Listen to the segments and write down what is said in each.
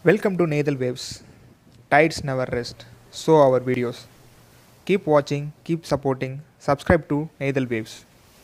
Welcome to Nathal Waves. Tides never rest. So our videos. Keep watching, keep supporting, subscribe to Nathal Waves.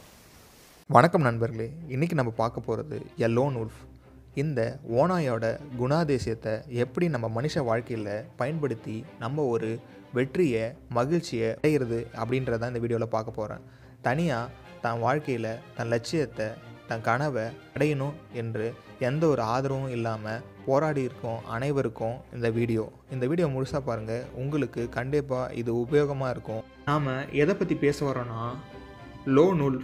வணக்கம் நண்பர்களே இன்றைக்கி நம்ம பார்க்க போகிறது எ லோன் உல்ஃப் இந்த ஓனாயோட குணாதிசயத்தை எப்படி நம்ம மனுஷ வாழ்க்கையில் பயன்படுத்தி நம்ம ஒரு வெற்றியை மகிழ்ச்சியை அடையிறது அப்படின்றத இந்த வீடியோவில் பார்க்க போகிறேன் தனியாக தன் வாழ்க்கையில் தன் லட்சியத்தை தன் கனவை அடையணும் என்று எந்த ஒரு ஆதரவும் இல்லாமல் போராடி இருக்கோம் அனைவருக்கும் இந்த வீடியோ இந்த வீடியோ முழுசாக பாருங்கள் உங்களுக்கு கண்டிப்பாக இது உபயோகமாக இருக்கும் நாம் எதை பற்றி பேச வரோன்னா லோ நூல்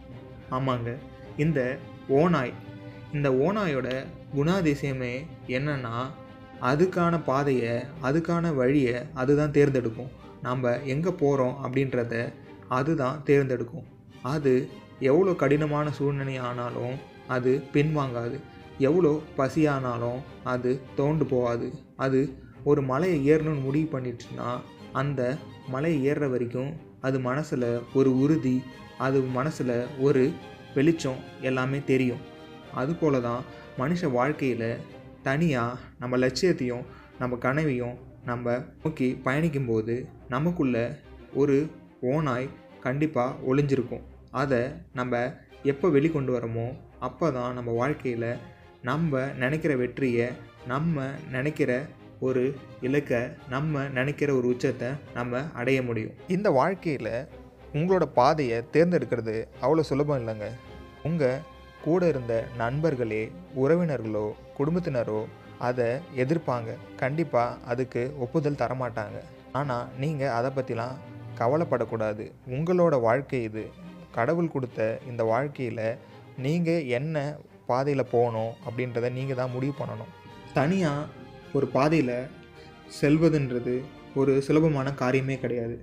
ஆமாங்க இந்த ஓநாய் இந்த ஓநாயோட குணாதிசயமே என்னன்னா அதுக்கான பாதையை அதுக்கான வழியை அதுதான் தேர்ந்தெடுக்கும் நம்ம எங்கே போகிறோம் அப்படின்றத அதுதான் தேர்ந்தெடுக்கும் அது எவ்வளோ கடினமான சூழ்நிலை ஆனாலும் அது பின்வாங்காது எவ்வளோ பசியானாலும் அது தோண்டு போகாது அது ஒரு மலையை ஏறணும்னு முடிவு பண்ணிடுச்சுன்னா அந்த மலையை ஏறுற வரைக்கும் அது மனசில் ஒரு உறுதி அது மனசில் ஒரு வெளிச்சம் எல்லாமே தெரியும் அதுபோல தான் மனுஷ வாழ்க்கையில் தனியாக நம்ம லட்சியத்தையும் நம்ம கனவையும் நம்ம நோக்கி பயணிக்கும்போது நமக்குள்ள ஒரு ஓனாய் கண்டிப்பாக ஒளிஞ்சிருக்கும் அதை நம்ம எப்போ வெளிக்கொண்டு வரோமோ அப்போ தான் நம்ம வாழ்க்கையில் நம்ம நினைக்கிற வெற்றியை நம்ம நினைக்கிற ஒரு இலக்கை நம்ம நினைக்கிற ஒரு உச்சத்தை நம்ம அடைய முடியும் இந்த வாழ்க்கையில் உங்களோட பாதையை தேர்ந்தெடுக்கிறது அவ்வளோ சுலபம் இல்லைங்க உங்கள் கூட இருந்த நண்பர்களே உறவினர்களோ குடும்பத்தினரோ அதை எதிர்ப்பாங்க கண்டிப்பாக அதுக்கு ஒப்புதல் தரமாட்டாங்க ஆனால் நீங்கள் அதை பற்றிலாம் கவலைப்படக்கூடாது உங்களோட வாழ்க்கை இது கடவுள் கொடுத்த இந்த வாழ்க்கையில் நீங்கள் என்ன பாதையில் போகணும் அப்படின்றத நீங்கள் தான் முடிவு பண்ணணும் தனியாக ஒரு பாதையில் செல்வதுன்றது ஒரு சுலபமான காரியமே கிடையாது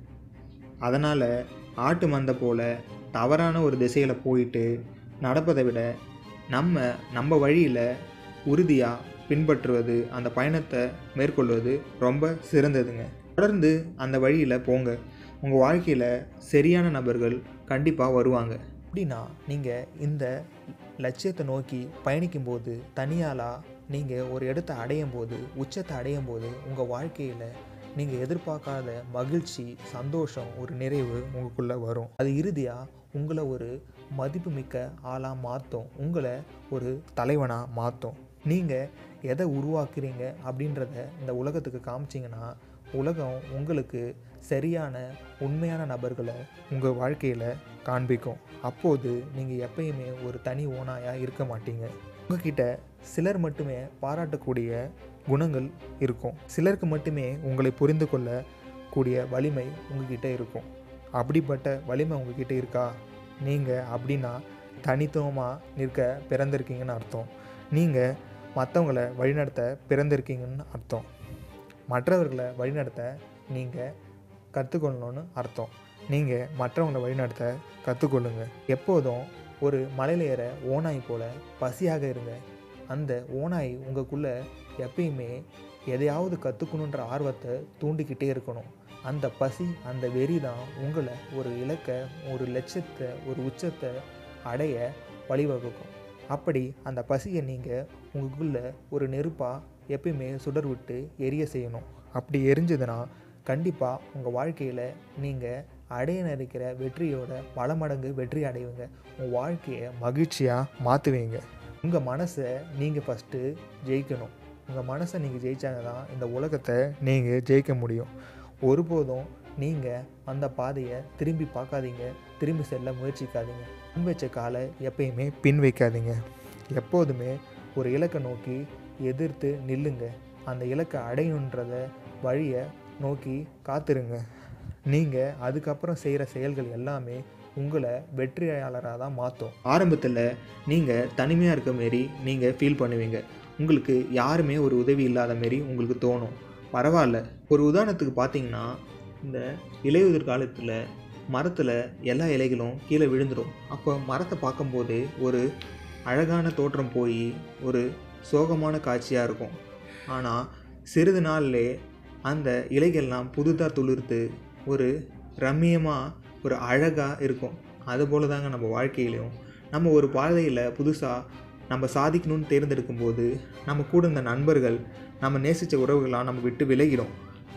அதனால் ஆட்டு மந்தை போல் தவறான ஒரு திசையில் போயிட்டு நடப்பதை விட நம்ம நம்ம வழியில் உறுதியாக பின்பற்றுவது அந்த பயணத்தை மேற்கொள்வது ரொம்ப சிறந்ததுங்க தொடர்ந்து அந்த வழியில் போங்க உங்கள் வாழ்க்கையில் சரியான நபர்கள் கண்டிப்பாக வருவாங்க அப்படின்னா நீங்கள் இந்த லட்சியத்தை நோக்கி பயணிக்கும்போது தனியாலாக நீங்கள் ஒரு இடத்தை அடையும் போது உச்சத்தை அடையும் போது உங்கள் வாழ்க்கையில் நீங்கள் எதிர்பார்க்காத மகிழ்ச்சி சந்தோஷம் ஒரு நிறைவு உங்களுக்குள்ளே வரும் அது இறுதியாக உங்களை ஒரு மதிப்புமிக்க ஆளாக மாற்றும் உங்களை ஒரு தலைவனாக மாற்றும் நீங்கள் எதை உருவாக்குறீங்க அப்படின்றத இந்த உலகத்துக்கு காமிச்சிங்கன்னா உலகம் உங்களுக்கு சரியான உண்மையான நபர்களை உங்கள் வாழ்க்கையில் காண்பிக்கும் அப்போது நீங்கள் எப்பயுமே ஒரு தனி ஓனாயாக இருக்க மாட்டீங்க உங்ககிட்ட சிலர் மட்டுமே பாராட்டக்கூடிய குணங்கள் இருக்கும் சிலருக்கு மட்டுமே உங்களை புரிந்து கொள்ளக்கூடிய வலிமை உங்ககிட்ட இருக்கும் அப்படிப்பட்ட வலிமை உங்ககிட்ட இருக்கா நீங்கள் அப்படின்னா தனித்துவமாக நிற்க பிறந்திருக்கீங்கன்னு அர்த்தம் நீங்கள் மற்றவங்களை வழிநடத்த பிறந்திருக்கீங்கன்னு அர்த்தம் மற்றவர்களை வழிநடத்த நீங்கள் கற்றுக்கொள்ளணும்னு அர்த்தம் நீங்கள் மற்றவங்களை வழிநடத்த கற்றுக்கொள்ளுங்க எப்போதும் ஒரு மலையில் ஏற ஓனாய் போல் பசியாக இருங்க அந்த ஓனாய் உங்களுக்குள்ளே எப்பயுமே எதையாவது கற்றுக்கணுன்ற ஆர்வத்தை தூண்டிக்கிட்டே இருக்கணும் அந்த பசி அந்த வெறி தான் உங்களை ஒரு இலக்கை ஒரு லட்சத்தை ஒரு உச்சத்தை அடைய வழிவகுக்கும் அப்படி அந்த பசியை நீங்கள் உங்களுக்குள்ளே ஒரு நெருப்பாக எப்பயுமே சுடர் விட்டு எரிய செய்யணும் அப்படி எரிஞ்சதுன்னா கண்டிப்பாக உங்கள் வாழ்க்கையில் நீங்கள் அடைய நினைக்கிற வெற்றியோட பல மடங்கு வெற்றி அடைவீங்க உங்கள் வாழ்க்கையை மகிழ்ச்சியாக மாற்றுவீங்க உங்கள் மனசை நீங்கள் ஃபஸ்ட்டு ஜெயிக்கணும் உங்கள் மனசை நீங்கள் ஜெயித்தாங்க தான் இந்த உலகத்தை நீங்கள் ஜெயிக்க முடியும் ஒருபோதும் நீங்கள் அந்த பாதையை திரும்பி பார்க்காதீங்க திரும்பி செல்ல முயற்சிக்காதீங்க முன் வச்ச காலை எப்பயுமே பின் வைக்காதீங்க எப்போதுமே ஒரு இலக்கை நோக்கி எதிர்த்து நில்லுங்க அந்த இலக்கை அடையணுன்றத வழியை நோக்கி காத்துருங்க நீங்கள் அதுக்கப்புறம் செய்கிற செயல்கள் எல்லாமே உங்களை வெற்றியாளராக தான் மாற்றும் ஆரம்பத்தில் நீங்கள் தனிமையாக இருக்க மாரி நீங்கள் ஃபீல் பண்ணுவீங்க உங்களுக்கு யாருமே ஒரு உதவி இல்லாத மாரி உங்களுக்கு தோணும் பரவாயில்ல ஒரு உதாரணத்துக்கு பார்த்தீங்கன்னா இந்த இலையுதிர் காலத்தில் மரத்தில் எல்லா இலைகளும் கீழே விழுந்துடும் அப்போ மரத்தை பார்க்கும்போது ஒரு அழகான தோற்றம் போய் ஒரு சோகமான காட்சியாக இருக்கும் ஆனால் சிறிது நாள்லே அந்த இலைகள்லாம் புதுதாக துளிர்த்து ஒரு ரம்மியமாக ஒரு அழகாக இருக்கும் அதுபோல தாங்க நம்ம வாழ்க்கையிலையும் நம்ம ஒரு பாதையில் புதுசாக நம்ம சாதிக்கணும்னு தேர்ந்தெடுக்கும் போது நம்ம கூட இருந்த நண்பர்கள் நம்ம நேசித்த உறவுகளாக நம்ம விட்டு விலகிறோம்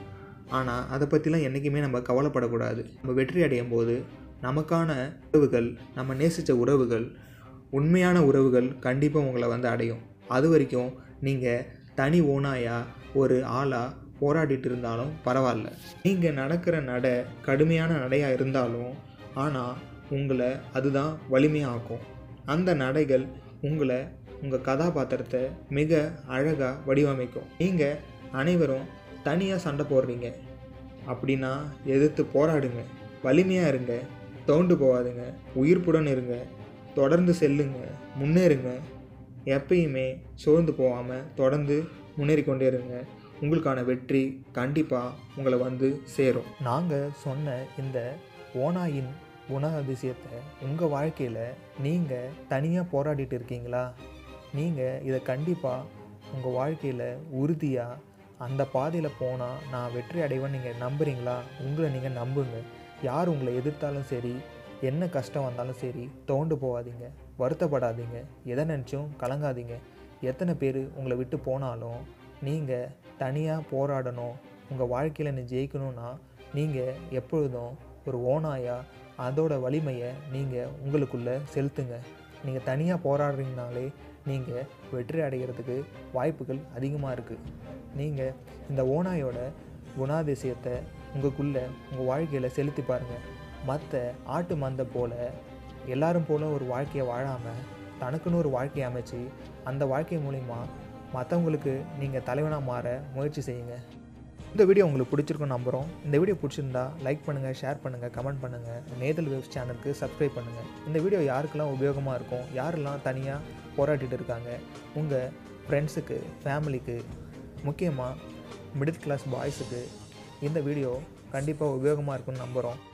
ஆனால் அதை பற்றிலாம் என்றைக்குமே நம்ம கவலைப்படக்கூடாது நம்ம வெற்றி அடையும் போது நமக்கான உறவுகள் நம்ம நேசித்த உறவுகள் உண்மையான உறவுகள் கண்டிப்பாக உங்களை வந்து அடையும் அது வரைக்கும் நீங்கள் தனி ஓனாயா ஒரு ஆளாக போராடிட்டு இருந்தாலும் பரவாயில்ல நீங்கள் நடக்கிற நட கடுமையான நடையாக இருந்தாலும் ஆனால் உங்களை அதுதான் வலிமையாக்கும் அந்த நடைகள் உங்களை உங்கள் கதாபாத்திரத்தை மிக அழகாக வடிவமைக்கும் நீங்கள் அனைவரும் தனியாக சண்டை போடுறீங்க அப்படின்னா எதிர்த்து போராடுங்க வலிமையாக இருங்க தோண்டு போகாதுங்க உயிர்ப்புடன் இருங்க தொடர்ந்து செல்லுங்க முன்னேறுங்க எப்பயுமே சோர்ந்து போகாமல் தொடர்ந்து முன்னேறி கொண்டே இருங்க உங்களுக்கான வெற்றி கண்டிப்பாக உங்களை வந்து சேரும் நாங்கள் சொன்ன இந்த ஓனாயின் குண அதிசயத்தை உங்கள் வாழ்க்கையில் நீங்கள் தனியாக போராடிட்டு இருக்கீங்களா நீங்கள் இதை கண்டிப்பாக உங்கள் வாழ்க்கையில் உறுதியாக அந்த பாதையில் போனால் நான் வெற்றி அடைவேன்னு நீங்கள் நம்புறீங்களா உங்களை நீங்கள் நம்புங்க யார் உங்களை எதிர்த்தாலும் சரி என்ன கஷ்டம் வந்தாலும் சரி தோண்டு போகாதீங்க வருத்தப்படாதீங்க எதை நினச்சும் கலங்காதீங்க எத்தனை பேர் உங்களை விட்டு போனாலும் நீங்கள் தனியாக போராடணும் உங்கள் வாழ்க்கையில் நீ ஜெயிக்கணும்னா நீங்கள் எப்பொழுதும் ஒரு ஓனாயா அதோட வலிமையை நீங்கள் உங்களுக்குள்ளே செலுத்துங்க நீங்கள் தனியாக போராடுறீங்கனாலே நீங்கள் வெற்றி அடைகிறதுக்கு வாய்ப்புகள் அதிகமாக இருக்குது நீங்கள் இந்த ஓனாயோட குணாதிசயத்தை உங்களுக்குள்ளே உங்கள் வாழ்க்கையில் செலுத்தி பாருங்கள் மற்ற ஆட்டு மந்தை போல் எல்லாரும் போல ஒரு வாழ்க்கையை வாழாமல் தனக்குன்னு ஒரு வாழ்க்கையை அமைச்சு அந்த வாழ்க்கை மூலிமா மற்றவங்களுக்கு நீங்கள் தலைவனாக மாற முயற்சி செய்யுங்க இந்த வீடியோ உங்களுக்கு பிடிச்சிருக்குன்னு நம்புகிறோம் இந்த வீடியோ பிடிச்சிருந்தா லைக் பண்ணுங்கள் ஷேர் பண்ணுங்கள் கமெண்ட் பண்ணுங்கள் நேதல் வெப்ஸ் சேனலுக்கு சப்ஸ்கிரைப் பண்ணுங்கள் இந்த வீடியோ யாருக்கெல்லாம் உபயோகமாக இருக்கும் யாரெல்லாம் தனியாக போராடிட்டு இருக்காங்க உங்கள் ஃப்ரெண்ட்ஸுக்கு ஃபேமிலிக்கு முக்கியமாக மிடில் கிளாஸ் பாய்ஸுக்கு இந்த வீடியோ கண்டிப்பாக உபயோகமாக இருக்கும்னு நம்புகிறோம்